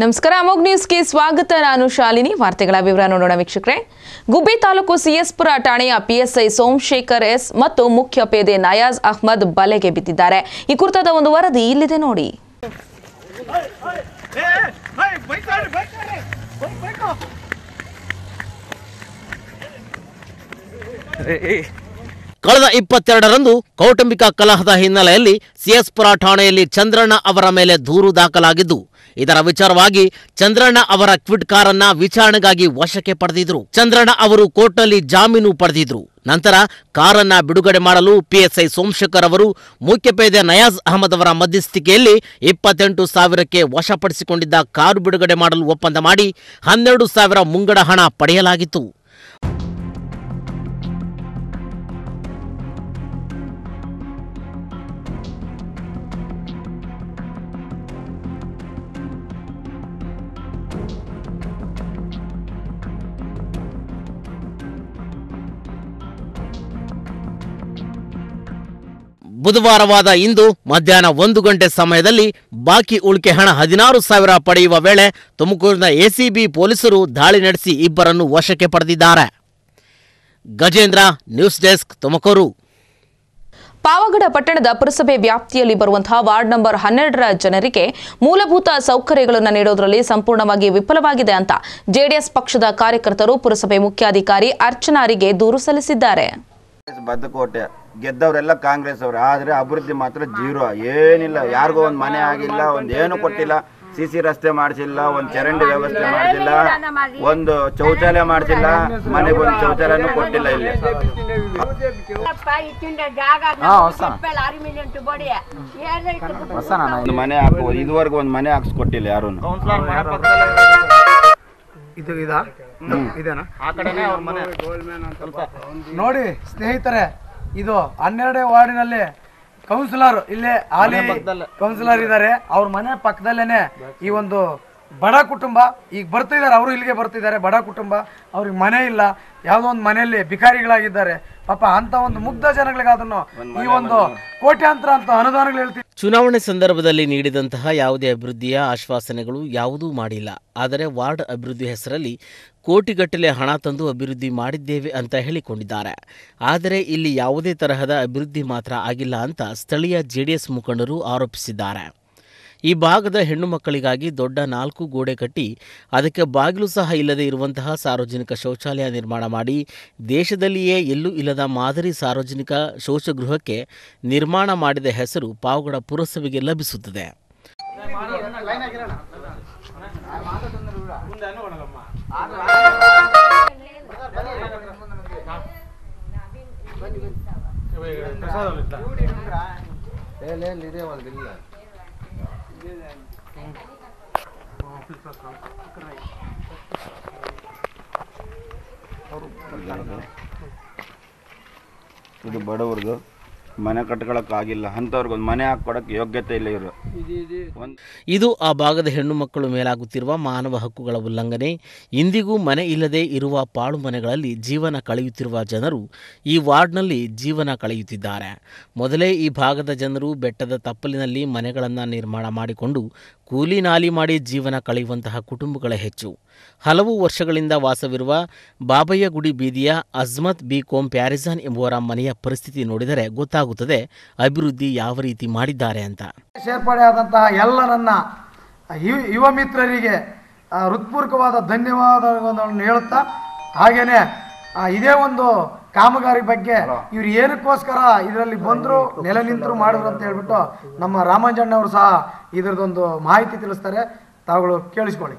ನಮಸ್ಕಾರ ಅಮೋಗ್ ನ್ಯೂಸ್ಗೆ ಸ್ವಾಗತ ನಾನು ಶಾಲಿನಿ ವಾರ್ತೆಗಳ ವಿವರ ನೋಡೋಣ ವೀಕ್ಷಕರೇ ಗುಬ್ಬಿ ತಾಲೂಕು ಸಿಎಸ್ಪುರ ಠಾಣೆಯ ಪಿಎಸ್ಐ ಸೋಮಶೇಖರ್ ಎಸ್ ಮತ್ತು ಮುಖ್ಯ ಪೇದೆ ನಯಾಜ್ ಅಹ್ಮದ್ ಬಲೆಗೆ ಬಿದ್ದಿದ್ದಾರೆ ಈ ಕುರಿತಾದ ಒಂದು ವರದಿ ಇಲ್ಲಿದೆ ನೋಡಿ ಕಳೆದ ಇಪ್ಪತ್ತೆರಡರಂದು ಕೌಟುಂಬಿಕ ಕಲಹದ ಹಿನ್ನೆಲೆಯಲ್ಲಿ ಸಿಎಸ್ಪುರ ಠಾಣೆಯಲ್ಲಿ ಚಂದ್ರಣ್ಣ ಅವರ ಮೇಲೆ ದೂರು ದಾಖಲಾಗಿದ್ದು ಇದರ ವಿಚಾರವಾಗಿ ಚಂದ್ರಣ್ಣ ಅವರ ಕ್ವಿಡ್ ಕಾರನ್ನ ವಿಚಾರಣೆಗಾಗಿ ವಶಕ್ಕೆ ಪಡೆದಿದ್ರು ಚಂದ್ರಣ್ಣ ಅವರು ಕೋರ್ಟ್ನಲ್ಲಿ ಜಾಮೀನು ಪಡೆದಿದ್ರು ನಂತರ ಕಾರನ್ನ ಬಿಡುಗಡೆ ಮಾಡಲು ಪಿಎಸ್ಐ ಸೋಮಶೇಖರ್ ಅವರು ಮುಖ್ಯಪೇದೆ ನಯಾಜ್ ಅಹಮದ್ ಅವರ ಮಧ್ಯಸ್ಥಿಕೆಯಲ್ಲಿ ಇಪ್ಪತ್ತೆಂಟು ಸಾವಿರಕ್ಕೆ ವಶಪಡಿಸಿಕೊಂಡಿದ್ದ ಕಾರು ಬಿಡುಗಡೆ ಮಾಡಲು ಒಪ್ಪಂದ ಮಾಡಿ ಹನ್ನೆರಡು ಸಾವಿರ ಮುಂಗಡ ಹಣ ಪಡೆಯಲಾಗಿತ್ತು ಬುಧವಾರವಾದ ಇಂದು ಮಧ್ಯಾಹ್ನ ಒಂದು ಗಂಟೆ ಸಮಯದಲ್ಲಿ ಬಾಕಿ ಉಳಿಕೆ ಹಣ ಹದಿನಾರು ಸಾವಿರ ಪಡೆಯುವ ವೇಳೆ ತುಮಕೂರಿನ ಎಸಿಬಿ ಪೊಲೀಸರು ದಾಳಿ ನಡೆಸಿ ಇಬ್ಬರನ್ನು ವಶಕ್ಕೆ ಪಡೆದಿದ್ದಾರೆ ಗಜೇಂದ್ರ ನ್ಯೂಸ್ ಡೆಸ್ಕ್ ತುಮಕೂರು ಪಾವಗಡ ಪಟ್ಟಣದ ಪುರಸಭೆ ವ್ಯಾಪ್ತಿಯಲ್ಲಿ ಬರುವಂತಹ ವಾರ್ಡ್ ನಂಬರ್ ಹನ್ನೆರಡರ ಜನರಿಗೆ ಮೂಲಭೂತ ಸೌಕರ್ಯಗಳನ್ನು ನೀಡೋದರಲ್ಲಿ ಸಂಪೂರ್ಣವಾಗಿ ವಿಫಲವಾಗಿದೆ ಅಂತ ಜೆಡಿಎಸ್ ಪಕ್ಷದ ಕಾರ್ಯಕರ್ತರು ಪುರಸಭೆ ಮುಖ್ಯಾಧಿಕಾರಿ ಅರ್ಚನಾರಿಗೆ ದೂರು ಸಲ್ಲಿಸಿದ್ದಾರೆ ಕಾಂಗ್ರೆಸ್ ಬದ್ದಕೋಟೆ ಗೆದ್ದವರೆಲ್ಲ ಕಾಂಗ್ರೆಸ್ ಅವರು ಆದ್ರೆ ಅಭಿವೃದ್ಧಿ ಮಾತ್ರ ಜೀರೋ ಏನಿಲ್ಲ ಯಾರಿಗೋ ಒಂದು ಮನೆ ಆಗಿಲ್ಲ ಒಂದು ಏನು ಕೊಟ್ಟಿಲ್ಲ ಸಿ ಸಿ ರಸ್ತೆ ಮಾಡಿಸಿಲ್ಲ ಒಂದು ಚರಂಡಿ ವ್ಯವಸ್ಥೆ ಮಾಡಿಸಿಲ್ಲ ಒಂದು ಶೌಚಾಲಯ ಮಾಡಿಸಿಲ್ಲ ಮನೆಗೆ ಒಂದು ಶೌಚಾಲಯನೂ ಕೊಟ್ಟಿಲ್ಲ ಇಲ್ಲಿ ಒಂದು ಮನೆ ಹಾಕುವ ಇದುವರೆಗೂ ಒಂದು ಮನೆ ಹಾಕ್ಸ್ಕೊಟ್ಟಿಲ್ಲ ಯಾರು ಇದು ಇದಾ ಇದೇನಾ ನೋಡಿ ಸ್ನೇಹಿತರೆ ಇದು ಹನ್ನೆರಡನೇ ವಾರ್ಡಿನಲ್ಲಿ ಕೌನ್ಸಿಲರ್ ಇಲ್ಲೇ ಹಾಲಿ ಕೌನ್ಸಿಲರ್ ಇದ್ದಾರೆ ಅವ್ರ ಮನೆ ಪಕ್ಕದಲ್ಲೇನೆ ಈ ಒಂದು ಬಡ ಕುಟುಂಬ ಈಗ ಬರ್ತಿದ್ದಾರೆ ಅವರು ಇಲ್ಲಿಗೆ ಬರ್ತಿದ್ದಾರೆ ಬಡ ಕುಟುಂಬ ಅವ್ರಿಗೆ ಮನೆ ಇಲ್ಲ ಯಾವುದೋ ಒಂದು ಮನೆಯಲ್ಲಿ ಭಿಕಾರಿಗಳಾಗಿದ್ದಾರೆ ಪಾಪ ಅಂತ ಒಂದು ಮುಗ್ಧ ಜನಗಳಿಗಾದನ್ನು ಈ ಒಂದು ಕೋಟ್ಯಾಂತರ ಅಂತ ಅನುದಾನಗಳು ಹೇಳ್ತೀವಿ ಚುನಾವಣೆ ಸಂದರ್ಭದಲ್ಲಿ ನೀಡಿದಂತಹ ಯಾವುದೇ ಅಭಿವೃದ್ಧಿಯ ಆಶ್ವಾಸನೆಗಳು ಯಾವುದೂ ಮಾಡಿಲ್ಲ ಆದರೆ ವಾರ್ಡ್ ಅಭಿವೃದ್ಧಿ ಹೆಸರಲ್ಲಿ ಕೋಟಿಗಟ್ಟಲೆ ಹಣ ತಂದು ಅಭಿವೃದ್ಧಿ ಮಾಡಿದ್ದೇವೆ ಅಂತ ಹೇಳಿಕೊಂಡಿದ್ದಾರೆ ಆದರೆ ಇಲ್ಲಿ ಯಾವುದೇ ತರಹದ ಅಭಿವೃದ್ಧಿ ಮಾತ್ರ ಆಗಿಲ್ಲ ಅಂತ ಸ್ಥಳೀಯ ಜೆಡಿಎಸ್ ಮುಖಂಡರು ಆರೋಪಿಸಿದ್ದಾರೆ ಈ ಭಾಗದ ಹೆಣ್ಣು ಮಕ್ಕಳಿಗಾಗಿ ದೊಡ್ಡ ನಾಲ್ಕು ಗೋಡೆ ಕಟ್ಟಿ ಅದಕ್ಕೆ ಬಾಗಿಲು ಸಹ ಇಲ್ಲದೆ ಇರುವಂತಹ ಸಾರ್ವಜನಿಕ ಶೌಚಾಲಯ ನಿರ್ಮಾಣ ಮಾಡಿ ದೇಶದಲ್ಲಿಯೇ ಎಲ್ಲೂ ಇಲ್ಲದ ಮಾದರಿ ಸಾರ್ವಜನಿಕ ಶೌಚಗೃಹಕ್ಕೆ ನಿರ್ಮಾಣ ಮಾಡಿದ ಹೆಸರು ಪಾವಗಡ ಪುರಸಭೆಗೆ ಲಭಿಸುತ್ತದೆ ಇದು ಬಡವ್ರದ್ದು ಮನೆ ಕಟ್ಕೊಳಕ್ ಆಗಿಲ್ಲ ಅಂಥವ್ರಿಗೊಂದು ಮನೆ ಹಾಕೊಡಕ್ ಯೋಗ್ಯತೆ ಇಲ್ಲ ಇವರು ಒಂದು ಇದು ಆ ಭಾಗದ ಹೆಣ್ಣು ಮಕ್ಕಳು ಮೇಲಾಗುತ್ತಿರುವ ಮಾನವ ಹಕ್ಕುಗಳ ಉಲ್ಲಂಘನೆ ಇಂದಿಗೂ ಮನೆ ಇಲ್ಲದೆ ಇರುವ ಪಾಳು ಮನೆಗಳಲ್ಲಿ ಜೀವನ ಕಳೆಯುತ್ತಿರುವ ಜನರು ಈ ವಾರ್ಡ್ನಲ್ಲಿ ಜೀವನ ಕಳೆಯುತ್ತಿದ್ದಾರೆ ಮೊದಲೇ ಈ ಭಾಗದ ಜನರು ಬೆಟ್ಟದ ತಪ್ಪಲಿನಲ್ಲಿ ಮನೆಗಳನ್ನು ನಿರ್ಮಾಣ ಮಾಡಿಕೊಂಡು ಕೂಲಿ ನಾಲಿ ಮಾಡಿ ಜೀವನ ಕಳೆಯುವಂತಹ ಕುಟುಂಬಗಳೇ ಹೆಚ್ಚು ಹಲವು ವರ್ಷಗಳಿಂದ ವಾಸವಿರುವ ಬಾಬಯ್ಯಗುಡಿ ಬೀದಿಯ ಅಜ್ಮತ್ ಬಿ ಕೋಂ ಪ್ಯಾರಿಜಾನ್ ಎಂಬುವರ ಮನೆಯ ಪರಿಸ್ಥಿತಿ ನೋಡಿದರೆ ಗೊತ್ತಾಗುತ್ತದೆ ಅಭಿವೃದ್ಧಿ ಯಾವ ರೀತಿ ಮಾಡಿದ್ದಾರೆ ಅಂತ ಸೇರ್ಪಡೆ ಆದಂತಹ ಎಲ್ಲ ನನ್ನ ಯು- ಯುವ ಮಿತ್ರರಿಗೆ ಆ, ಹೃತ್ಪೂರ್ವಕವಾದ ಧನ್ಯವಾದಗಳನ್ನು ಹೇಳುತ್ತಾ ಹಾಗೇನೆ ಆ, ಇದೇ ಒಂದು ಕಾಮಗಾರಿ ಬಗ್ಗೆ ಇವ್ರು ಏನಕ್ಕೋಸ್ಕರ ಇದರಲ್ಲಿ ಬಂದ್ರು ನೆಲೆ ನಿಂತರು ಮಾಡಿದ್ರು ಅಂತ ಹೇಳ್ಬಿಟ್ಟು ನಮ್ಮ ರಾಮಂಜಣ್ಣ ಅವರು ಸಹ ಇದರದೊಂದು ಮಾಹಿತಿ ತಿಳಿಸ್ತಾರೆ ತಾವುಗಳು ಕೇಳಿಸ್ಕೊಳ್ಳಿ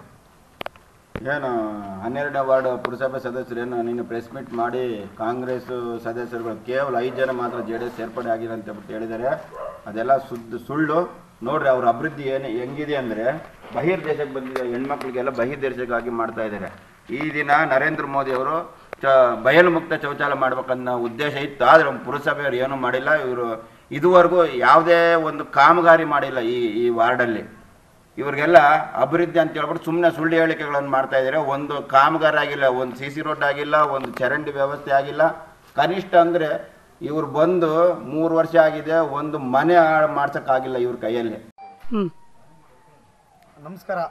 ಏನು ಹನ್ನೆರಡನೇ ವಾರ್ಡ್ ಪುರಸಭೆ ಸದಸ್ಯರು ಏನು ನಿನ್ನೆ ಪ್ರೆಸ್ ಮೀಟ್ ಮಾಡಿ ಕಾಂಗ್ರೆಸ್ ಸದಸ್ಯರುಗಳು ಕೇವಲ ಐದು ಜನ ಮಾತ್ರ ಜೆ ಡಿ ಎಸ್ ಸೇರ್ಪಡೆ ಆಗಿಲ್ಲ ಅಂತ ಬಿಟ್ಟು ಹೇಳಿದ್ದಾರೆ ಅದೆಲ್ಲ ಸುದ್ದು ಸುಳ್ಳು ನೋಡ್ರಿ ಅವ್ರ ಅಭಿವೃದ್ಧಿ ಏನು ಹೆಂಗಿದೆ ಅಂದರೆ ಬಹಿರ್ ದೇಶಕ್ಕೆ ಬಂದಿದೆ ಹೆಣ್ಮಕ್ಳಿಗೆಲ್ಲ ಬಹಿರ್ ದೇಶಕ್ಕಾಗಿ ಮಾಡ್ತಾ ಇದ್ದಾರೆ ಈ ದಿನ ನರೇಂದ್ರ ಮೋದಿ ಅವರು ಚ ಬಯಲು ಮುಕ್ತ ಶೌಚಾಲಯ ಮಾಡ್ಬೇಕನ್ನೋ ಉದ್ದೇಶ ಇತ್ತು ಆದರೆ ಪುರಸಭೆಯವರು ಏನೂ ಮಾಡಿಲ್ಲ ಇವರು ಇದುವರೆಗೂ ಯಾವುದೇ ಒಂದು ಕಾಮಗಾರಿ ಮಾಡಿಲ್ಲ ಈ ಈ ವಾರ್ಡಲ್ಲಿ ಇವ್ರಿಗೆಲ್ಲ ಅಭಿವೃದ್ಧಿ ಅಂತ ಹೇಳ್ಬಿಟ್ಟು ಸುಮ್ಮನೆ ಸುಳ್ಳು ಹೇಳಿಕೆಗಳನ್ನು ಮಾಡ್ತಾ ಇದ್ದಾರೆ ಒಂದು ಕಾಮಗಾರ ಆಗಿಲ್ಲ ಒಂದು ಸಿ ಸಿ ರೋಡ್ ಆಗಿಲ್ಲ ಒಂದು ಚರಂಡಿ ವ್ಯವಸ್ಥೆ ಆಗಿಲ್ಲ ಕನಿಷ್ಠ ಅಂದರೆ ಇವ್ರು ಬಂದು ಮೂರು ವರ್ಷ ಆಗಿದೆ ಒಂದು ಮನೆ ಮಾಡ್ಸೋಕ್ಕಾಗಿಲ್ಲ ಇವ್ರ ಕೈಯಲ್ಲಿ ನಮಸ್ಕಾರ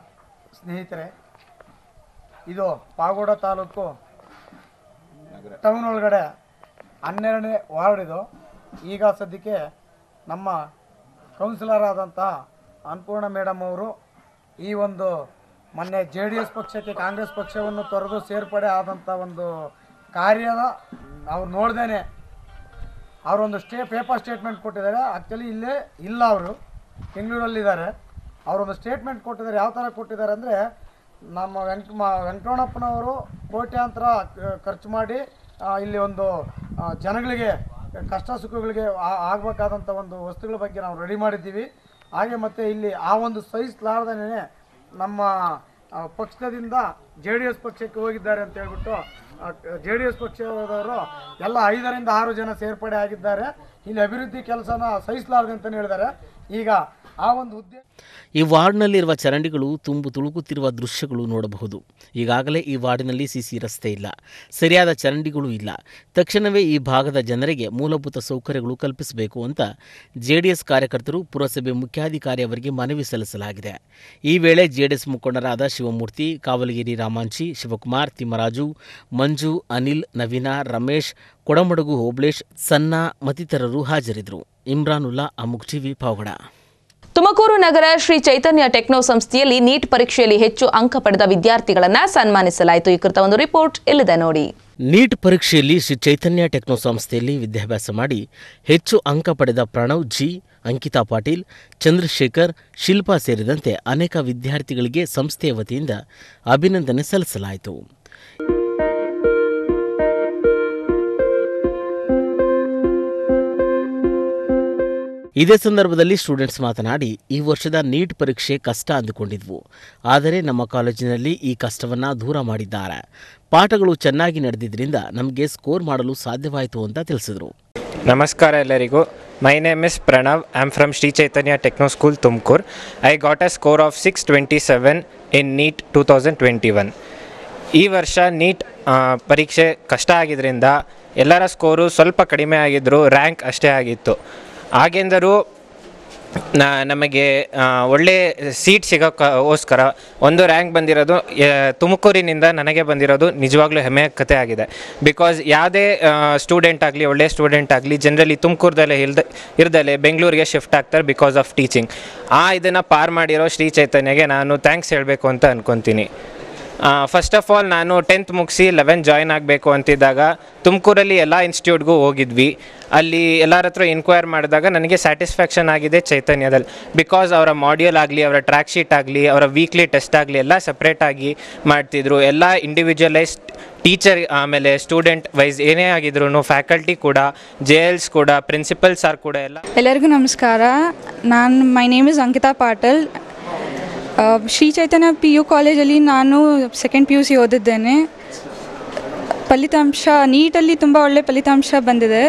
ಸ್ನೇಹಿತರೆ ಇದು ಪಾಗೋಡ ತಾಲೂಕು ಟೌನ್ ಒಳಗಡೆ ಹನ್ನೆರಡನೇ ವಾರ್ಡ್ ಇದು ಈಗ ಸದ್ಯಕ್ಕೆ ನಮ್ಮ ಕೌನ್ಸಿಲರ್ ಆದಂಥ ಅನ್ನಪೂರ್ಣ ಮೇಡಮ್ ಅವರು ಈ ಒಂದು ಮೊನ್ನೆ ಜೆ ಡಿ ಎಸ್ ಪಕ್ಷಕ್ಕೆ ಕಾಂಗ್ರೆಸ್ ಪಕ್ಷವನ್ನು ತೊರೆದು ಸೇರ್ಪಡೆ ಆದಂಥ ಒಂದು ಕಾರ್ಯದ ಅವ್ರು ನೋಡ್ದೇನೆ ಅವರೊಂದು ಸ್ಟೇ ಪೇಪರ್ ಸ್ಟೇಟ್ಮೆಂಟ್ ಕೊಟ್ಟಿದ್ದಾರೆ ಆ್ಯಕ್ಚುಲಿ ಇಲ್ಲೇ ಇಲ್ಲ ಅವರು ಬೆಂಗಳೂರಲ್ಲಿದ್ದಾರೆ ಅವರೊಂದು ಸ್ಟೇಟ್ಮೆಂಟ್ ಕೊಟ್ಟಿದ್ದಾರೆ ಯಾವ ಥರ ಕೊಟ್ಟಿದ್ದಾರೆ ಅಂದರೆ ನಮ್ಮ ವೆಂಕ ಮ ವೆಂಕಟರಮಣಪ್ಪನವರು ಕೋಟ್ಯಾಂತರ ಕ- ಖರ್ಚು ಮಾಡಿ ಆ, ಇಲ್ಲಿ ಒಂದು ಆ, ಜನಗಳಿಗೆ ಕಷ್ಟ ಸುಖಗಳಿಗೆ ಆ- ಆಗಬೇಕಾದಂಥ ಒಂದು ವಸ್ತುಗಳ ಬಗ್ಗೆ ನಾವು ರೆಡಿ ಮಾಡಿದ್ದೀವಿ ಹಾಗೆ ಮತ್ತು ಇಲ್ಲಿ ಆ ಒಂದು ಸಹಿಸಲಾರ್ದೇ ನಮ್ಮ ಆ, ಪಕ್ಷದಿಂದ ಜೆ ಡಿ ಎಸ್ ಪಕ್ಷಕ್ಕೆ ಹೋಗಿದ್ದಾರೆ ಅಂತ ಹೇಳ್ಬಿಟ್ಟು ಜೆ ಡಿ ಎಸ್ ಪಕ್ಷದವರು ಎಲ್ಲ ಐದರಿಂದ ಆರು ಜನ ಸೇರ್ಪಡೆ ಆಗಿದ್ದಾರೆ ಇಲ್ಲಿ ಅಭಿವೃದ್ಧಿ ಕೆಲಸನ ಸಹಿಸಲಾರದೆ ಅಂತಲೇ ಹೇಳಿದ್ದಾರೆ ಈಗ ಆ ಒಂದು ಉದ್ದೇಶ ಈ ವಾರ್ಡ್ನಲ್ಲಿರುವ ಚರಂಡಿಗಳು ತುಂಬು ತುಳುಕುತ್ತಿರುವ ದೃಶ್ಯಗಳು ನೋಡಬಹುದು ಈಗಾಗಲೇ ಈ ವಾರ್ಡಿನಲ್ಲಿ ಸಿಸಿ ರಸ್ತೆ ಇಲ್ಲ ಸರಿಯಾದ ಚರಂಡಿಗಳು ಇಲ್ಲ ತಕ್ಷಣವೇ ಈ ಭಾಗದ ಜನರಿಗೆ ಮೂಲಭೂತ ಸೌಕರ್ಯಗಳು ಕಲ್ಪಿಸಬೇಕು ಅಂತ ಜೆಡಿಎಸ್ ಕಾರ್ಯಕರ್ತರು ಪುರಸಭೆ ಮುಖ್ಯಾಧಿಕಾರಿ ಅವರಿಗೆ ಮನವಿ ಸಲ್ಲಿಸಲಾಗಿದೆ ಈ ವೇಳೆ ಜೆಡಿಎಸ್ ಮುಖಂಡರಾದ ಶಿವಮೂರ್ತಿ ಕಾವಲಗಿರಿ ರಾಮಾಂಚಿ ಶಿವಕುಮಾರ್ ತಿಮ್ಮರಾಜು ಮಂಜು ಅನಿಲ್ ನವೀನ ರಮೇಶ್ ಕೊಡಮಡಗು ಹೋಬ್ಳೇಶ್ ಸನ್ನ ಮತ್ತಿತರರು ಹಾಜರಿದ್ದರು ಇಮ್ರಾನುಲ್ಲಾ ಅಮುಕ್ ಟಿವಿ ಪಾವಗಡ ತುಮಕೂರು ನಗರ ಶ್ರೀ ಚೈತನ್ಯ ಟೆಕ್ನೋ ಸಂಸ್ಥೆಯಲ್ಲಿ ನೀಟ್ ಪರೀಕ್ಷೆಯಲ್ಲಿ ಹೆಚ್ಚು ಅಂಕ ಪಡೆದ ವಿದ್ಯಾರ್ಥಿಗಳನ್ನ ಸನ್ಮಾನಿಸಲಾಯಿತು ಈ ಕುರಿತ ಒಂದು ರಿಪೋರ್ಟ್ ಇಲ್ಲಿದೆ ನೋಡಿ ನೀಟ್ ಪರೀಕ್ಷೆಯಲ್ಲಿ ಶ್ರೀ ಚೈತನ್ಯ ಟೆಕ್ನೋ ಸಂಸ್ಥೆಯಲ್ಲಿ ವಿದ್ಯಾಭ್ಯಾಸ ಮಾಡಿ ಹೆಚ್ಚು ಅಂಕ ಪಡೆದ ಪ್ರಣವ್ ಜಿ ಅಂಕಿತಾ ಪಾಟೀಲ್ ಚಂದ್ರಶೇಖರ್ ಶಿಲ್ಪಾ ಸೇರಿದಂತೆ ಅನೇಕ ವಿದ್ಯಾರ್ಥಿಗಳಿಗೆ ಸಂಸ್ಥೆಯ ವತಿಯಿಂದ ಅಭಿನಂದನೆ ಸಲ್ಲಿಸಲಾಯಿತು ಇದೇ ಸಂದರ್ಭದಲ್ಲಿ ಸ್ಟೂಡೆಂಟ್ಸ್ ಮಾತನಾಡಿ ಈ ವರ್ಷದ ನೀಟ್ ಪರೀಕ್ಷೆ ಕಷ್ಟ ಅಂದುಕೊಂಡಿದ್ವು ಆದರೆ ನಮ್ಮ ಕಾಲೇಜಿನಲ್ಲಿ ಈ ಕಷ್ಟವನ್ನು ದೂರ ಮಾಡಿದ್ದಾರೆ ಪಾಠಗಳು ಚೆನ್ನಾಗಿ ನಡೆದಿದ್ದರಿಂದ ನಮಗೆ ಸ್ಕೋರ್ ಮಾಡಲು ಸಾಧ್ಯವಾಯಿತು ಅಂತ ತಿಳಿಸಿದರು ನಮಸ್ಕಾರ ಎಲ್ಲರಿಗೂ my name is Pranav I am from Sri Chaitanya techno school Tumakuru I got a score of six twenty seven in NEET two thousand twenty one ಈ ವರ್ಷ ನೀಟ್ ಪರೀಕ್ಷೆ ಕಷ್ಟ ಆಗಿದ್ದರಿಂದ ಎಲ್ಲರ ಸ್ಕೋರು ಸ್ವಲ್ಪ ಕಡಿಮೆ ಆಗಿದ್ದರೂ ರ್ಯಾಂಕ್ ಅಷ್ಟೇ ಆಗಿತ್ತು ಹಾಗೆಂದರೂ ನ ನಮಗೆ ಆ, ಒಳ್ಳೆ ಸೀಟ್ ಸಿಗೋಕ್ಕೋಸ್ಕರ ಒಂದು ರ್ಯಾಂಕ್ ಬಂದಿರೋದು ಆ, ತುಮಕೂರಿನಿಂದ ನನಗೆ ಬಂದಿರೋದು ನಿಜವಾಗ್ಲೂ ಹೆಮ್ಮೆಯ ಕಥೆ ಆಗಿದೆ ಬಿಕಾಸ್ ಯಾವುದೇ ಸ್ಟೂಡೆಂಟ್ ಆಗಲಿ ಒಳ್ಳೆ ಸ್ಟೂಡೆಂಟ್ ಆಗಲಿ ಜನರಲಿ ತುಮಕೂರದಲ್ಲೇ ಇಲ್ದ ಇರ್ದಲೆ ಬೆಂಗಳೂರಿಗೆ ಶಿಫ್ಟ್ ಆಗ್ತಾರೆ ಬಿಕಾಸ್ ಆಫ್ ಟೀಚಿಂಗ್ ಆ ಇದನ್ನು ಪಾರ್ ಮಾಡಿರೋ ಶ್ರೀ ಚೈತನ್ಯಗೆ ನಾನು ಥ್ಯಾಂಕ್ಸ್ ಹೇಳಬೇಕು ಅಂತ ಅನ್ಕೊತೀನಿ ಫಸ್ಟ್ ಆಫ್ ಆಲ್ ನಾನು ಟೆಂತ್ ಮುಗಿಸಿ ಲೆವೆನ್ ಜಾಯ್ನ್ ಆಗಬೇಕು ಅಂತಿದ್ದಾಗ ತುಮಕೂರಲ್ಲಿ ಎಲ್ಲ ಇನ್ಸ್ಟಿಟ್ಯೂಟ್ಗೂ ಹೋಗಿದ್ವಿ ಅಲ್ಲಿ ಎಲ್ಲರ ಹತ್ರ ಇನ್ಕ್ವೈರ್ ಮಾಡಿದಾಗ ನನಗೆ ಸ್ಯಾಟಿಸ್ಫ್ಯಾಕ್ಷನ್ ಆಗಿದೆ ಚೈತನ್ಯದಲ್ಲಿ ಬಿಕಾಸ್ ಅವರ ಮಾಡ್ಯೂಲ್ ಆಗಲಿ ಅವರ ಟ್ರ್ಯಾಕ್ ಶೀಟ್ ಆಗಲಿ ಅವರ ವೀಕ್ಲಿ ಟೆಸ್ಟ್ ಆಗಲಿ ಎಲ್ಲ ಸಪ್ರೇಟಾಗಿ ಮಾಡ್ತಿದ್ರು ಎಲ್ಲ ಇಂಡಿವಿಜುವಲೈಸ್ಡ್ ಟೀಚರ್ ಆಮೇಲೆ ಸ್ಟೂಡೆಂಟ್ ವೈಸ್ ಏನೇ ಆಗಿದ್ರು ಫ್ಯಾಕಲ್ಟಿ ಕೂಡ ಜೆ ಎಲ್ಸ್ ಕೂಡ ಪ್ರಿನ್ಸಿಪಲ್ ಸರ್ ಕೂಡ ಎಲ್ಲ ಎಲ್ಲರಿಗೂ ನಮಸ್ಕಾರ ನಾನು my name is Ankita Patil uh, Sri Chaitanya P U ಕಾಲೇಜಲ್ಲಿ ನಾನು ಸೆಕೆಂಡ್ ಪಿ ಯು ಸಿ ಓದಿದ್ದೇನೆ ಫಲಿತಾಂಶ ನೀಟಲ್ಲಿ ತುಂಬ ಒಳ್ಳೆ ಫಲಿತಾಂಶ ಬಂದಿದೆ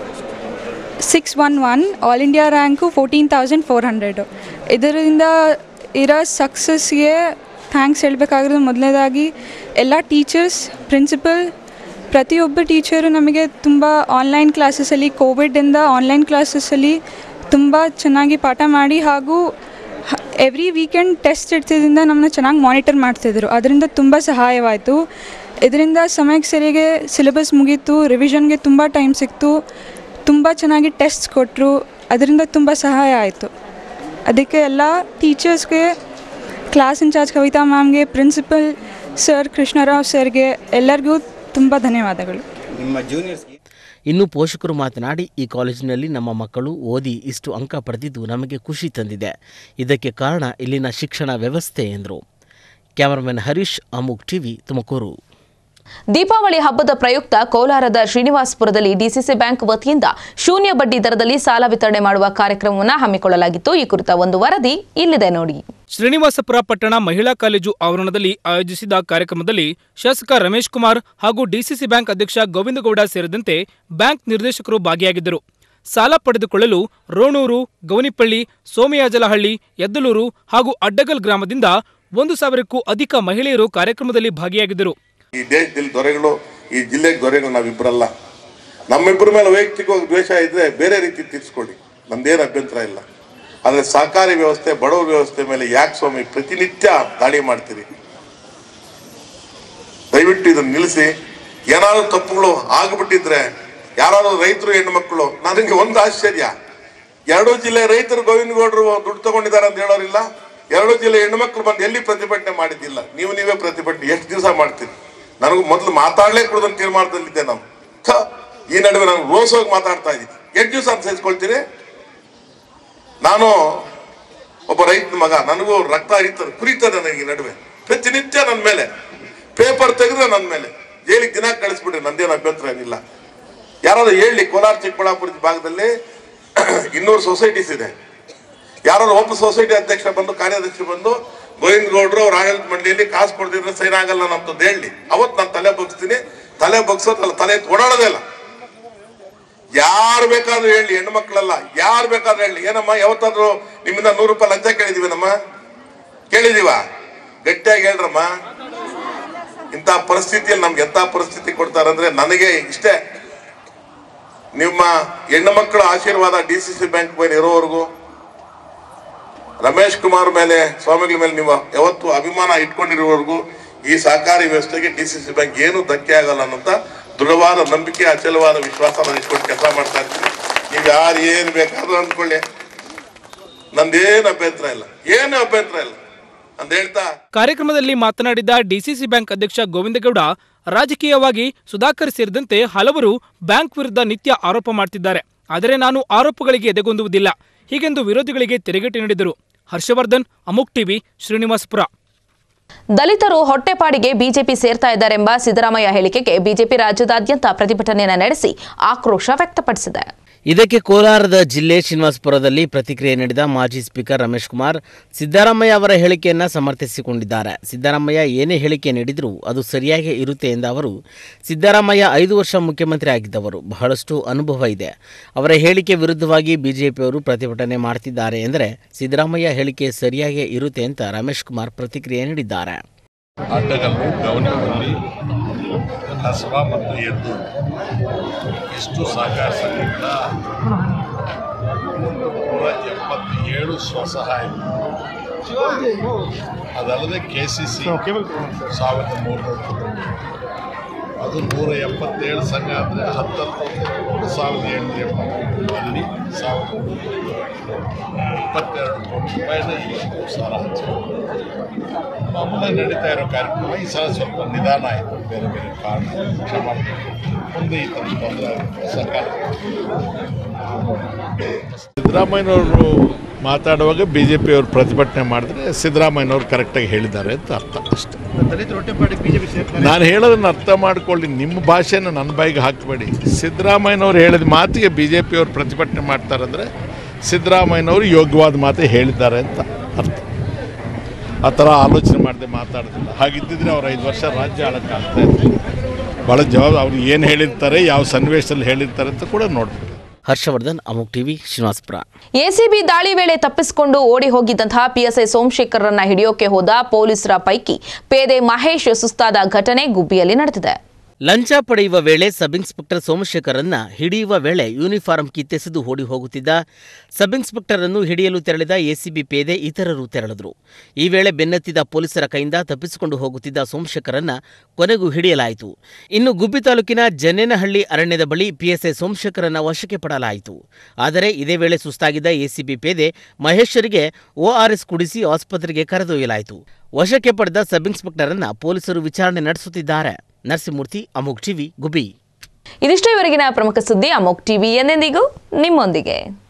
six one one all India rank fourteen thousand four hundred ಇದರಿಂದ ಇರೋ ಸಕ್ಸಸ್ಗೆ ಥ್ಯಾಂಕ್ಸ್ ಹೇಳಬೇಕಾಗಿರೋದು ಮೊದಲನೇದಾಗಿ ಎಲ್ಲ ಟೀಚರ್ಸ್ ಪ್ರಿನ್ಸಿಪಲ್ ಪ್ರತಿಯೊಬ್ಬ ಟೀಚರು ನಮಗೆ ತುಂಬ ಆನ್ಲೈನ್ ಕ್ಲಾಸಸಲ್ಲಿ ಕೋವಿಡಿಂದ ಆನ್ಲೈನ್ ಕ್ಲಾಸಸ್ಸಲ್ಲಿ ತುಂಬ ಚೆನ್ನಾಗಿ ಪಾಠ ಮಾಡಿ ಹಾಗೂ ಎವ್ರಿ ವೀಕೆಂಡ್ ಟೆಸ್ಟ್ ಇಡ್ತಿದ್ದರಿಂದ ನಮ್ಮನ್ನ ಚೆನ್ನಾಗಿ ಮಾನಿಟರ್ ಮಾಡ್ತಿದ್ರು ಅದರಿಂದ ತುಂಬ ಸಹಾಯವಾಯಿತು ಇದರಿಂದ ಸಮಯಕ್ಕೆ ಸರಿಯಾಗಿ ಸಿಲೆಬಸ್ ಮುಗೀತು ರಿವಿಷನ್ಗೆ ತುಂಬ ಟೈಮ್ ಸಿಕ್ತು ತುಂಬ ಚೆನ್ನಾಗಿ ಟೆಸ್ಟ್ಸ್ ಕೊಟ್ಟರು ಅದರಿಂದ ತುಂಬ ಸಹಾಯ ಆಯಿತು ಅದಕ್ಕೆ ಎಲ್ಲ ಟೀಚರ್ಸ್ಗೆ ಕ್ಲಾಸ್ ಇನ್ಚಾರ್ಜ್ ಕವಿತಾ ಮ್ಯಾಮ್ಗೆ ಪ್ರಿನ್ಸಿಪಲ್ ಸರ್ ಕೃಷ್ಣರಾವ್ ಸರ್ಗೆ ಎಲ್ಲರಿಗೂ ತುಂಬ ಧನ್ಯವಾದಗಳು ನಿಮ್ಮ ಜೂನಿಯರ್ಸ್ಗೆ ಇನ್ನು ಪೋಷಕರು ಮಾತನಾಡಿ ಈ ಕಾಲೇಜಿನಲ್ಲಿ ನಮ್ಮ ಮಕ್ಕಳು ಓದಿ ಇಷ್ಟು ಅಂಕ ಪಡೆದಿದ್ದು ನಮಗೆ ಖುಷಿ ತಂದಿದೆ ಇದಕ್ಕೆ ಕಾರಣ ಇಲ್ಲಿನ ಶಿಕ್ಷಣ ವ್ಯವಸ್ಥೆ ಎಂದರು ಕ್ಯಾಮರಾಮನ್ ಹರೀಶ್ ಅಮುಕ್ ಟಿವಿ ತುಮಕೂರು ದೀಪಾವಳಿ ಹಬ್ಬದ ಪ್ರಯುಕ್ತ ಕೋಲಾರದ ಶ್ರೀನಿವಾಸಪುರದಲ್ಲಿ ಡಿಸಿಸಿ ಬ್ಯಾಂಕ್ ವತಿಯಿಂದ ಶೂನ್ಯ ಬಡ್ಡಿ ದರದಲ್ಲಿ ಸಾಲ ವಿತರಣೆ ಮಾಡುವ ಕಾರ್ಯಕ್ರಮವನ್ನು ಹಮ್ಮಿಕೊಳ್ಳಲಾಗಿತ್ತು ಈ ಕುರಿತ ಒಂದು ವರದಿ ಇಲ್ಲಿದೆ ನೋಡಿ ಶ್ರೀನಿವಾಸಪುರ ಪಟ್ಟಣ ಮಹಿಳಾ ಕಾಲೇಜು ಆವರಣದಲ್ಲಿ ಆಯೋಜಿಸಿದ ಕಾರ್ಯಕ್ರಮದಲ್ಲಿ ಶಾಸಕ ರಮೇಶ್ ಕುಮಾರ್ ಹಾಗೂ ಡಿಸಿಸಿ ಬ್ಯಾಂಕ್ ಅಧ್ಯಕ್ಷ ಗೋವಿಂದಗೌಡ ಸೇರಿದಂತೆ ಬ್ಯಾಂಕ್ ನಿರ್ದೇಶಕರು ಭಾಗಿಯಾಗಿದ್ದರು ಸಾಲ ಪಡೆದುಕೊಳ್ಳಲು ರೋಣೂರು ಗೌನಿಪಳ್ಳಿ ಸೋಮಯಾಜಲಹಳ್ಳಿ ಎದ್ದಲೂರು ಹಾಗೂ ಅಡ್ಡಗಲ್ ಗ್ರಾಮದಿಂದ ಒಂದು ಸಾವಿರಕ್ಕೂ ಅಧಿಕ ಮಹಿಳೆಯರು ಕಾರ್ಯಕ್ರಮದಲ್ಲಿ ಭಾಗಿಯಾಗಿದ್ದರು ಈ ದೇಶದಲ್ಲಿ ದೊರೆಗಳು ಈ ಜಿಲ್ಲೆಗೆ ದೊರೆಗಳು ನಾವಿಬ್ಬರಲ್ಲ ನಮ್ಮಿಬ್ಬರ ಮೇಲೆ ವೈಯಕ್ತಿಕವಾಗಿ ದ್ವೇಷ ಇದ್ರೆ ಬೇರೆ ರೀತಿ ತೀರ್ಸ್ಕೊಳ್ಳಿ ನಮ್ದೇನು ಅಭ್ಯಂತರ ಇಲ್ಲ ಆದರೆ ಸಹಕಾರಿ ವ್ಯವಸ್ಥೆ ಬಡವರ ವ್ಯವಸ್ಥೆ ಮೇಲೆ ಯಾಕೆ ಸ್ವಾಮಿ ಪ್ರತಿನಿತ್ಯ ದಾಳಿ ಮಾಡ್ತೀರಿ ದಯವಿಟ್ಟು ಇದನ್ನ ನಿಲ್ಲಿಸಿ ಏನಾದ್ರು ತಪ್ಪುಗಳು ಆಗ್ಬಿಟ್ಟಿದ್ರೆ ಯಾರಾದ್ರೂ ರೈತರು ಹೆಣ್ಮಕ್ಳು ನನಗೆ ಒಂದು ಆಶ್ಚರ್ಯ ಎರಡೂ ಜಿಲ್ಲೆ ರೈತರು ಗೋವಿಂದಗೌಡರು ದುಡ್ಡು ತಗೊಂಡಿದ್ದಾರೆ ಅಂತ ಹೇಳೋರಿಲ್ಲ ಎರಡೂ ಜಿಲ್ಲೆ ಹೆಣ್ಮಕ್ಳು ಬಂದು ಎಲ್ಲಿ ಪ್ರತಿಭಟನೆ ಮಾಡಿದ್ದಿಲ್ಲ ನೀವು ನೀವೇ ಪ್ರತಿಭಟನೆ ಎಷ್ಟು ದಿವಸ ಮಾಡ್ತೀರಿ ನನಗೂ ಮೊದಲು ಮಾತಾಡಲೇ ಕೊಡೋದನ್ನ ತೀರ್ಮಾನದಲ್ಲಿದ್ದೆ ನಾವು ಥ, ಈ ನಡುವೆ ನಾನು ರೋಸೋಗಿ ಮಾತಾಡ್ತಾ ಇದ್ದೀನಿ ಎಷ್ಟು ದಿವಸ ಅಂತ ಸಹಿಸ್ಕೊಳ್ತೀನಿ ನಾನು ಒಬ್ಬ ರೈತನ ಮಗ ನನಗೂ ರಕ್ತ ಹರಿತದೆ ಕುರಿತದೆ ನನಗೆ ಈ ನಡುವೆ ಪ್ರತಿನಿತ್ಯ ನನ್ನ ಮೇಲೆ ಪೇಪರ್ ತೆಗೆದ್ರೆ ನನ್ನ ಮೇಲೆ ಜೈಲಿಗೆ ದಿನ ಕಳಿಸ್ಬಿಡ್ರಿ ನಂದೇನು ಅಭ್ಯಂತರ ಏನಿಲ್ಲ ಯಾರಾದ್ರೂ ಹೇಳಿ ಕೋಲಾರ ಚಿಕ್ಕಬಳ್ಳಾಪುರ ಭಾಗದಲ್ಲಿ ಇನ್ನೂರು ಸೊಸೈಟೀಸ್ ಇದೆ ಯಾರಾದ್ರು ಒಬ್ಬ ಸೊಸೈಟಿ ಅಧ್ಯಕ್ಷ ಬಂದು ಕಾರ್ಯಾಧ್ಯಕ್ಷರು ಬಂದು ಗೋವಿಂದ ಗೌಡ್ರು ಅವ್ರ ಆಡಳಿತ ಮಂಡಳಿಯಲ್ಲಿ ಕಾಸು ಕೊಡ್ತಿದ್ರೆ ಸೈನ್ ಆಗಲ್ಲ ನಮ್ದು ಹೇಳಿ ಅವತ್ತು ನಾನು ತಲೆ ಬಗ್ಸ್ತೀನಿ ತಲೆ ಬಗ್ಸೋದಲ್ಲ ತಲೆ ಎತ್ತಿ ಓಡಾಡೋದೇ ಇಲ್ಲ ಯಾರು ಬೇಕಾದ್ರೂ ಹೇಳಿ ಹೆಣ್ಣು ಮಕ್ಕಳಲ್ಲ ಯಾರು ಬೇಕಾದ್ರೂ ಹೇಳಿ ಏನಮ್ಮ ಯಾವತ್ತಾದ್ರೂ ನಿಮ್ಮಿಂದ ನೂರು ರೂಪಾಯಿ ಲಂಚ ಕೇಳಿದೀವಿ ನಮ್ಮ ಕೇಳಿದೀವ ಗಟ್ಟಿಯಾಗಿ ಹೇಳ್ರಮ್ಮ ಇಂಥ ಪರಿಸ್ಥಿತಿಯಲ್ಲಿ ನಮ್ಗೆ ಎಂಥ ಪರಿಸ್ಥಿತಿ ಕೊಡ್ತಾರಂದ್ರೆ ನನಗೆ ಇಷ್ಟೇ ನಿಮ್ಮ ಹೆಣ್ಣು ಮಕ್ಕಳ ಆಶೀರ್ವಾದ ಡಿ ಸಿ ಸಿ ಬ್ಯಾಂಕ್ ಮೇಲೆ ಇರೋವರೆಗೂ ರಮೇಶ್ ಕುಮಾರ್ ಮೇಲೆ ಸ್ವಾಮಿಗಳ ಮೇಲೆ ನೀವು ಯಾವತ್ತು ಅಭಿಮಾನ ಇಟ್ಕೊಂಡಿರುವವರೆಗೂ ಈ ಸಹಕಾರಿ ವ್ಯವಸ್ಥೆಗೆ ಡಿ ಸಿ ಸಿ ಬ್ಯಾಂಕ್ ಏನು ಧಕ್ಕೆ ಆಗಲ್ಲ ಅನ್ನೋಂಥ ದೃಢವಾದ ನಂಬಿಕೆ ಅಚಲವಾದ ವಿಶ್ವಾಸ ನಾನು ಇಟ್ಕೊಂಡು ಕೆಲಸ ಮಾಡ್ತಾ ಇರ್ತೀನಿ ನೀವು ಯಾರು ಏನು ಬೇಕಾದ್ರೂ ಅಂದ್ಕೊಳ್ಳಿ ನಂದೇನು ಅಭ್ಯಂತರ ಇಲ್ಲ ಏನು ಅಭ್ಯಂತರ ಇಲ್ಲ ಅಂತ ಹೇಳ್ತಾ ಕಾರ್ಯಕ್ರಮದಲ್ಲಿ ಮಾತನಾಡಿದ ಡಿಸಿಸಿ ಬ್ಯಾಂಕ್ ಅಧ್ಯಕ್ಷ ಗೋವಿಂದಗೌಡ ರಾಜಕೀಯವಾಗಿ ಸುಧಾಕರ್ ಸೇರಿದಂತೆ ಹಲವರು ಬ್ಯಾಂಕ್ ವಿರುದ್ಧ ನಿತ್ಯ ಆರೋಪ ಮಾಡ್ತಿದ್ದಾರೆ ಆದರೆ ನಾನು ಆರೋಪಗಳಿಗೆ ಎದೆಗೊಂದುವುದಿಲ್ಲ ಹೀಗೆಂದು ವಿರೋಧಿಗಳಿಗೆ ತಿರುಗೇಟು ನೀಡಿದರು ಹರ್ಷವರ್ಧನ್ ಅಮುಕ್ ಟಿವಿ ಶ್ರೀನಿವಾಸಪುರ ದಲಿತರು ಹೊಟ್ಟೆಪಾಡಿಗೆ ಬಿಜೆಪಿ ಸೇರ್ತಾ ಇದ್ದಾರೆಂಬ ಸಿದ್ದರಾಮಯ್ಯ ಹೇಳಿಕೆಗೆ ಬಿಜೆಪಿ ರಾಜ್ಯದಾದ್ಯಂತ ಪ್ರತಿಭಟನೆಯನ್ನು ನಡೆಸಿ ಆಕ್ರೋಶ ವ್ಯಕ್ತಪಡಿಸಿದೆ ಇದಕ್ಕೆ ಕೋಲಾರದ ಜಿಲ್ಲೆ ಶ್ರೀನಿವಾಸಪುರದಲ್ಲಿ ಪ್ರತಿಕ್ರಿಯೆ ನೀಡಿದ ಮಾಜಿ ಸ್ಪೀಕರ್ ರಮೇಶ್ ಕುಮಾರ್ ಸಿದ್ದರಾಮಯ್ಯ ಅವರ ಹೇಳಿಕೆಯನ್ನು ಸಮರ್ಥಿಸಿಕೊಂಡಿದ್ದಾರೆ ಸಿದ್ದರಾಮಯ್ಯ ಏನೇ ಹೇಳಿಕೆ ನೀಡಿದರೂ ಅದು ಸರಿಯಾಗಿ ಇರುತ್ತೆ ಎಂದ ಅವರು ಸಿದ್ದರಾಮಯ್ಯ ಐದು ವರ್ಷ ಮುಖ್ಯಮಂತ್ರಿ ಆಗಿದ್ದವರು ಬಹಳಷ್ಟು ಅನುಭವ ಇದೆ ಅವರ ಹೇಳಿಕೆ ವಿರುದ್ಧವಾಗಿ ಬಿಜೆಪಿಯವರು ಪ್ರತಿಭಟನೆ ಮಾಡ್ತಿದ್ದಾರೆ ಎಂದರೆ ಸಿದ್ದರಾಮಯ್ಯ ಹೇಳಿಕೆ ಸರಿಯಾಗಿ ಇರುತ್ತೆ ಅಂತ ರಮೇಶ್ ಕುಮಾರ್ ಪ್ರತಿಕ್ರಿಯೆ ನೀಡಿದ್ದಾರೆ ಅಡ್ಡಗಲ್ಲು ಗವನಹಳ್ಳಿ ಕಸಬಾ ಮತ್ತು ಎದ್ದು ಇಷ್ಟು ಸಹಕಾರ ಸಂಘಗಳ ನೂರ ಎಪ್ಪತ್ತೇಳು ಸ್ವಸಹಾಯ ಅದಲ್ಲದೆ ಕೆ ಸಿ ಸಿ ಸಾವಿರದ ಮೂರುನೂರು ಕುಟುಂಬ ಅದು ನೂರ ಎಪ್ಪತ್ತೇಳು ಸಂಘ ಅಂದರೆ ಹತ್ತೊಂಬತ್ತು ಸಾವಿರದ ಏಳ್ನೂರ ಎಪ್ಪತ್ತು ಅಲ್ಲಿ ಸಾವಿರದ ಇಪ್ಪತ್ತೆರಡು ಕೋಟಿ ರೂಪಾಯಿನ ಇವತ್ತು ಸಾಲ ಹಂಚಿಕೊಂಡು ಮಾಮೂಲಾಗಿ ನಡೀತಾ ಇರೋ ಕಾರ್ಯಕ್ರಮ ಈ ಸಲ ಸ್ವಲ್ಪ ನಿಧಾನ ಆಯಿತು ಬೇರೆ ಬೇರೆ ಕಾರಣ ಕ್ಷಮ ಮುಂದೆ ಈ ಥರ ತೊಂದರೆ ಆಗುತ್ತೆ ಸರ್ಕಾರ ಸಿದ್ದರಾಮಯ್ಯನವರು ಮಾತಾಡುವಾಗ ಬಿ ಜೆ ಪಿಯವರು ಪ್ರತಿಭಟನೆ ಮಾಡಿದ್ರೆ ಸಿದ್ದರಾಮಯ್ಯನವರು ಕರೆಕ್ಟಾಗಿ ಹೇಳಿದ್ದಾರೆ ಅಂತ ಅರ್ಥ ಅಷ್ಟೇ ನಾನು ಹೇಳೋದನ್ನು ಅರ್ಥ ಮಾಡ್ಕೊಳ್ಳಿ ನಿಮ್ಮ ಭಾಷೆನ ನನ್ನ ಬಾಯಿಗೆ ಹಾಕಬೇಡಿ ಸಿದ್ದರಾಮಯ್ಯನವರು ಹೇಳಿದ ಮಾತಿಗೆ ಬಿ ಜೆ ಪಿಯವರು ಪ್ರತಿಭಟನೆ ಮಾಡ್ತಾರಂದರೆ ಸಿದ್ದರಾಮಯ್ಯನವರು ಯೋಗ್ಯವಾದ ಮಾತೇ ಹೇಳಿದ್ದಾರೆ ಅಂತ ಅರ್ಥ ಆ ಥರ ಆಲೋಚನೆ ಮಾಡದೆ ಮಾತಾಡೋದಿಲ್ಲ ಹಾಗಿದ್ದಿದ್ರೆ ಅವ್ರು ಐದು ವರ್ಷ ರಾಜ್ಯ ಆಳಕ್ಕೆ ಆಗ್ತಾ ಇತ್ತು ಭಾಳ ಜವಾಬ್ ಅವ್ರು ಏನು ಹೇಳಿರ್ತಾರೆ ಯಾವ ಸನ್ನಿವೇಶದಲ್ಲಿ ಹೇಳಿರ್ತಾರೆ ಅಂತ ಕೂಡ ನೋಡ್ಬೇಕು ಹರ್ಷವರ್ಧನ್ ಅಮುಕ್ ಟಿವಿ ಶ್ರೀನಿವಾಸಪುರ ಎಸಿಬಿ ದಾಳಿ ವೇಳೆ ತಪ್ಪಿಸಿಕೊಂಡು ಓಡಿ ಹೋಗಿದ್ದಂತಹ ಪಿಎಸ್ಐ ಸೋಮಶೇಖರ್ರನ್ನ ಹಿಡಿಯೋಕೆ ಹೋದ ಪೊಲೀಸರ ಪೈಕಿ ಪೇದೆ ಮಹೇಶ್ ಸುಸ್ತಾದ ಘಟನೆ ಗುಬ್ಬಿಯಲ್ಲಿ ನಡೆದಿದೆ ಲಂಚ ಪಡೆಯುವ ವೇಳೆ ಸಬ್ ಇನ್ಸ್ಪೆಕ್ಟರ್ ಸೋಮಶೇಖರನ್ನ ಹಿಡಿಯುವ ವೇಳೆ ಯೂನಿಫಾರ್ಮ್ ಕಿತ್ತೆಸೆದು ಓಡಿ ಹೋಗುತ್ತಿದ್ದ ಸಬ್ ಇನ್ಸ್ಪೆಕ್ಟರ್ ಅನ್ನು ಹಿಡಿಯಲು ತೆರಳಿದ ಎಸಿಬಿ ಪೇದೆ ಇತರರು ತೆರಳಿದ್ರು ಈ ವೇಳೆ ಬೆನ್ನತ್ತಿದ ಪೊಲೀಸರ ಕೈಯಿಂದ ತಪ್ಪಿಸಿಕೊಂಡು ಹೋಗುತ್ತಿದ್ದ ಸೋಮಶೇಖರನ್ನ ಕೊನೆಗೂ ಹಿಡಿಯಲಾಯಿತು ಇನ್ನು ಗುಬ್ಬಿ ತಾಲೂಕಿನ ಜನ್ನೇನಹಳ್ಳಿ ಅರಣ್ಯದ ಬಳಿ ಪಿಎಸ್ಐ ಸೋಮಶೇಖರನ್ನ ವಶಕ್ಕೆ ಪಡಲಾಯಿತು ಆದರೆ ಇದೇ ವೇಳೆ ಸುಸ್ತಾಗಿದ್ದ ಎಸಿಬಿ ಪೇದೆ ಮಹೇಶ್ವರಿಗೆ ಓಆರ್ಎಸ್ ಕುಡಿಸಿ ಆಸ್ಪತ್ರೆಗೆ ಕರೆದೊಯ್ಯಲಾಯಿತು ವಶಕ್ಕೆ ಪಡೆದ ಸಬ್ ಇನ್ಸ್ಪೆಕ್ಟರನ್ನ ಪೊಲೀಸರು ವಿಚಾರಣೆ ನಡೆಸುತ್ತಿದ್ದಾರೆ ನರಸಿಂಹಮೂರ್ತಿ ಅಮೋಕ್ ಟಿವಿ ಗುಬಿ ಇದಿಷ್ಟು ಇವರೆಗಿನ ಪ್ರಮುಖ ಸುದ್ದಿ ಅಮೋಕ್ ಟಿವಿ ಎಂದೆಂದಿಗೂ ನಿಮ್ಮೊಂದಿಗೆ